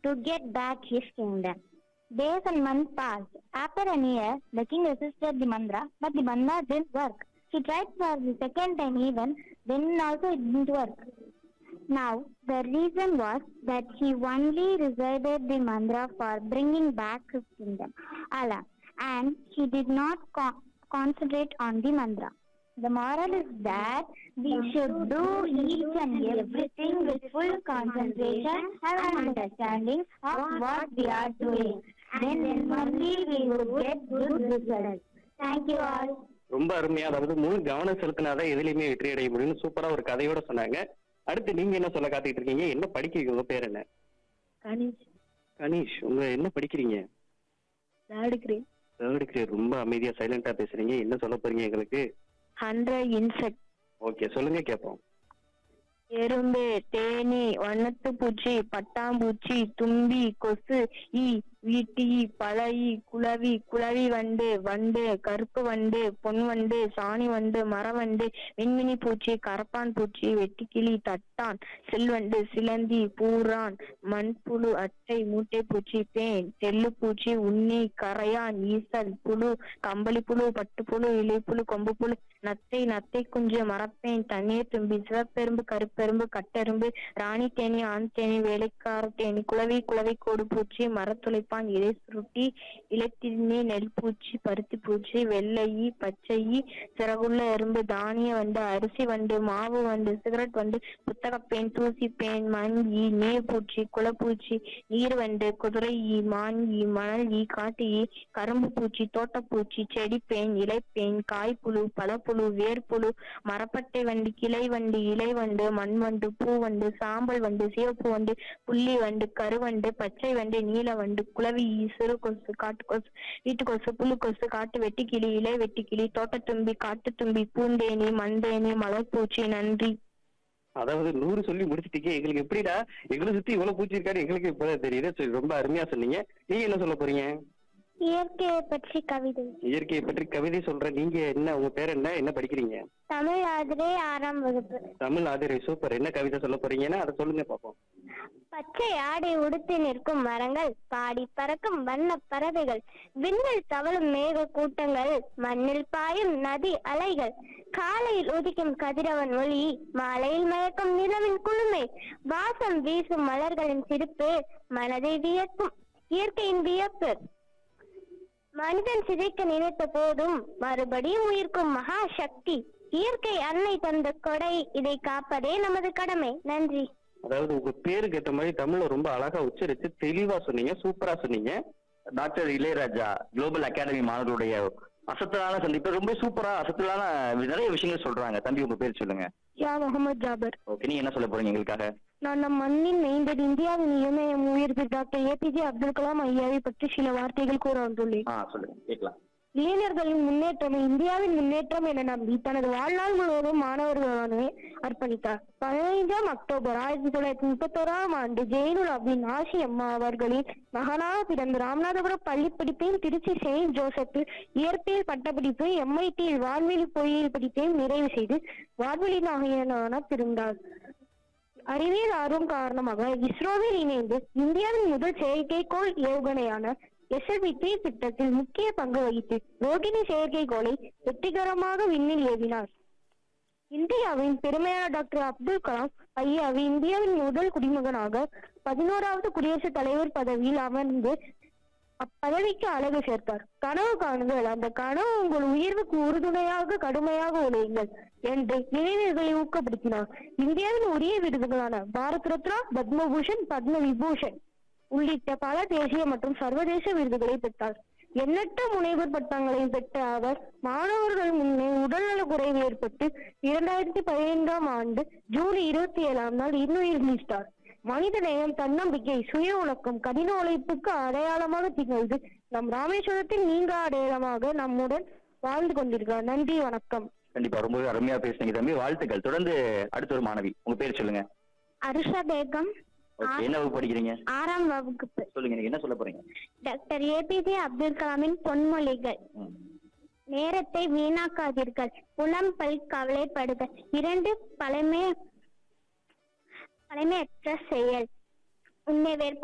to get back his kingdom. Days and months passed. After a year, the king resisted the mantra, but the mantra didn't work. He tried for the second time even, then also it didn't work. Now, the reason was that he only recited the mantra for bringing back his kingdom, Allah, and he did not co- concentrate on the mantra. The moral is that we should do each and everything with full concentration and understanding of what we are doing. Then only we will get good results. Thank you all. ரொம்ப அருமையா அதாவது முழு கவனம் செலுத்தினாதான் எதுலயுமே வெற்றி அடைய முடியும்னு சூப்பரா ஒரு கதையோட சொன்னாங்க அடுத்து நீங்க என்ன சொல்ல காத்துக்கிட்டு இருக்கீங்க என்ன படிக்கிறீங்க உங்க பேர் என்ன கணேஷ் கணேஷ் உங்க என்ன படிக்கிறீங்க தேர்ட் கிரேட் தேர்ட் கிரேட் ரொம்ப அமைதியா சைலண்டா பேசுறீங்க என்ன சொல்ல போறீங்க எங்களுக்கு ஹண்ட்ரட் இன்செக்ட் ஓகே சொல்லுங்க கேட்போம் எறும்பு தேனி வண்ணத்து பூச்சி பட்டாம்பூச்சி தும்பி கொசு ஈ வீட்டி பழையி குளவி குளவி வண்டு வண்டு கருப்பு வண்டு பொன் வண்டு சாணி வண்டு மரவண்டு மின்மினி பூச்சி கரப்பான் பூச்சி வெட்டுக்கிளி தட்டான் செல்வண்டு சிலந்தி பூரான் மண்புழு அட்டை மூட்டை பூச்சி பேன் செல்லு பூச்சி உண்ணி கரையான் ஈசல் புழு கம்பளி புழு பட்டுப்புழு இலைப்புழு கொம்பு புழு நத்தை நத்தை குஞ்சு மரப்பேன் தண்ணீர் தும்பி சிவப்பெரும்பு கருப்பெரும்பு கட்டெரும்பு ராணி தேனி ஆண் தேனி வேலைக்கார தேனி குளவி குளவி கோடு பூச்சி மரத்துளைப்பான் இலை சுருட்டி இலைத்திருநீ நெல் பூச்சி பருத்தி பூச்சி வெள்ளையி பச்சையி சிறகுள்ள எறும்பு தானிய வண்டு அரிசி வண்டு மாவு வண்டு சிகரெட் வண்டு புத்தகப்பேன் தூசி பேன் மண் ஈ நீர் பூச்சி குளப்பூச்சி நீர் வண்டு குதிரை ஈ மான் ஈ மணல் ஈ காட்டு ஈ கரும்பு பூச்சி தோட்டப்பூச்சி செடிப்பேன் இலைப்பேன் காய்ப்புழு பழப்புழு வேர்ப்புழு மரப்பட்டை வண்டு கிளை வண்டு இலை வண்டு மண் வண்டு பூ வண்டு சாம்பல் வண்டு சிவப்பு வண்டு புள்ளி வண்டு கருவண்டு பச்சை வண்டு நீல வண்டு குளவி ஈ, சிறு கொசு காட்டு கொசு வீட்டு கொசு புழு கொசு காட்டு வெட்டுக்கிளி இலை வெட்டுக்கிளி தோட்டத்தும்பி காட்டுத்தும்பி பூந்தேனி மண்தேனி மலர்பூச்சி நன்றி அதாவது நூறு சொல்லி முடிச்சிட்டீங்க எங்களுக்கு எப்படிடா எங்களை சுத்தி இவ்வளவு பூச்சி இருக்காரு எங்களுக்கு இப்பதான் தெரியுது சரி ரொம்ப அருமையா சொன்னீங்க நீங்க என்ன சொல்ல போறீங்க இயற்கையை பற்றி கவிதை இயற்கையை பற்றி கவிதை சொல்ற நீங்க என்ன உங்க பேர் என்ன என்ன படிக்கிறீங்க தமிழ் ஆதிரை ஆறாம் வகுப்பு தமிழ் ஆதிரை சூப்பர் என்ன கவிதை சொல்ல போறீங்கன்னா அதை சொல்லுங்க பாப்போம் பச்சை ஆடை உடுத்தி நிற்கும் மரங்கள் பாடி பறக்கும் வண்ண பறவைகள் விண்ணில் தவழும் மேக கூட்டங்கள் மண்ணில் பாயும் நதி அலைகள் காலையில் உதிக்கும் கதிரவன் ஒளி மாலையில் மயக்கும் நிலவின் குளுமை வாசம் வீசும் மலர்களின் சிரிப்பு மனதை வியக்கும் இயற்கையின் வியப்பு மனிதன் சிதைக்க நினைத்த போதும் மறுபடியும் உயிர்க்கும் மகா சக்தி இயற்கை அன்னை தந்த கொடை இதை காப்பதே நமது கடமை நன்றி அதாவது உங்க பேருக்கு ஏற்ற மாதிரி தமிழ்ல ரொம்ப அழகா உச்சரிச்சு தெளிவா சொன்னீங்க சூப்பரா சொன்னீங்க டாக்டர் இளையராஜா குளோபல் அகாடமி மாணவர்களுடைய அசத்தலான சந்திப்பு ரொம்ப சூப்பரா அசத்தலான நிறைய விஷயங்கள் சொல்றாங்க தம்பி உங்க பேர் சொல்லுங்க யா முகமது ஜாபர் ஓகே நீங்க என்ன சொல்ல போறீங்க எங்களுக்காக நான் நம் மண்ணின் மைந்தர் இந்தியாவின் இளமையம் உயர்வு டாக்டர் ஏபிஜே அப்துல் கலாம் ஐயாவை பற்றி சில வார்த்தைகள் கூற வந்துள்ளேன் ஆ சொல்லுங்க கேட்கலாம் இளைஞர்களின் முன்னேற்றமே இந்தியாவின் முன்னேற்றம் என நம்பி தனது வாழ்நாள் முழுவதும் மாணவர்களானே அர்ப்பணித்தார் பதினைஞ்சாம் அக்டோபர் ஆயிரத்தி தொள்ளாயிரத்தி முப்பத்தோராம் ஆண்டு ஜெயினுல் அபின் ஆசி அம்மா அவர்களின் மகனாக பிறந்த ராமநாதபுரம் பள்ளி படிப்பையும் திருச்சி செயின்ட் ஜோசப்பில் இயற்பியல் பட்டப்படிப்பு எம்ஐடியில் வான்வெளி பொறியியல் படிப்பையும் நிறைவு செய்து வான்வெளி நாயகனான பிறந்தார் அறிவியல் ஆர்வம் காரணமாக இஸ்ரோவில் இணைந்து இந்தியாவின் முதல் செயற்கைக்கோள் ஏவுகணையான எஸ்எல்வி திட்டத்தில் முக்கிய பங்கு வகித்து ரோகிணி செயற்கைக்கோளை வெற்றிகரமாக விண்ணில் ஏவினார் இந்தியாவின் பெருமையான டாக்டர் அப்துல் கலாம் ஐயாவு இந்தியாவின் முதல் குடிமகனாக பதினோராவது குடியரசுத் தலைவர் பதவியில் அமர்ந்து அப்பதவிக்கு அழகு சேர்த்தார் கனவு காணுங்கள் அந்த கனவு உங்கள் உயர்வுக்கு உறுதுணையாக கடுமையாக உழையுங்கள் என்று இளைஞர்களை ஊக்கப்படுத்தினார் இந்தியாவின் உரிய விருதுகளான பாரத் ரத்னா பத்மபூஷன் பத்ம விபூஷன் உள்ளிட்ட பல தேசிய மற்றும் சர்வதேச விருதுகளை பெற்றார் எண்ணற்ற முனைவர் பட்டங்களை பெற்ற அவர் மாணவர்கள் முன்னே உடல்நல குறைவு ஏற்பட்டு இரண்டாயிரத்தி பதினைந்தாம் ஆண்டு ஜூன் இருபத்தி ஏழாம் நாள் இன்னுயிர் நீத்தார் மனித நேயம் தன்னம்பிக்கை சுய உணக்கம் கடின உழைப்புக்கு அடையாளமாக திகழ்ந்து நம் ராமேஸ்வரத்தில் நீங்க அடையாளமாக நம்முடன் வாழ்ந்து கொண்டிருக்கிறார் நன்றி வணக்கம் கண்டிப்பா ரொம்பவே அருமையா பேசுனீங்க தம்பி வாழ்த்துக்கள் தொடர்ந்து அடுத்த ஒரு மாணவி உங்க பேர் சொல்லுங்க அருஷா பேகம் ஓகே என்ன வகுப்பு படிக்கிறீங்க ஆறாம் வகுப்பு சொல்லுங்க நீங்க என்ன சொல்ல போறீங்க டாக்டர் ஏபிஜே அப்துல் கலாமின் பொன்மொழிகள் ம். நேரத்தை வீணாக்காதீர்கள் புலம் பல் கவலைப்படுதல் இரண்டு பழமை பழமையற்ற செயல் உன்னை வெறுப்ப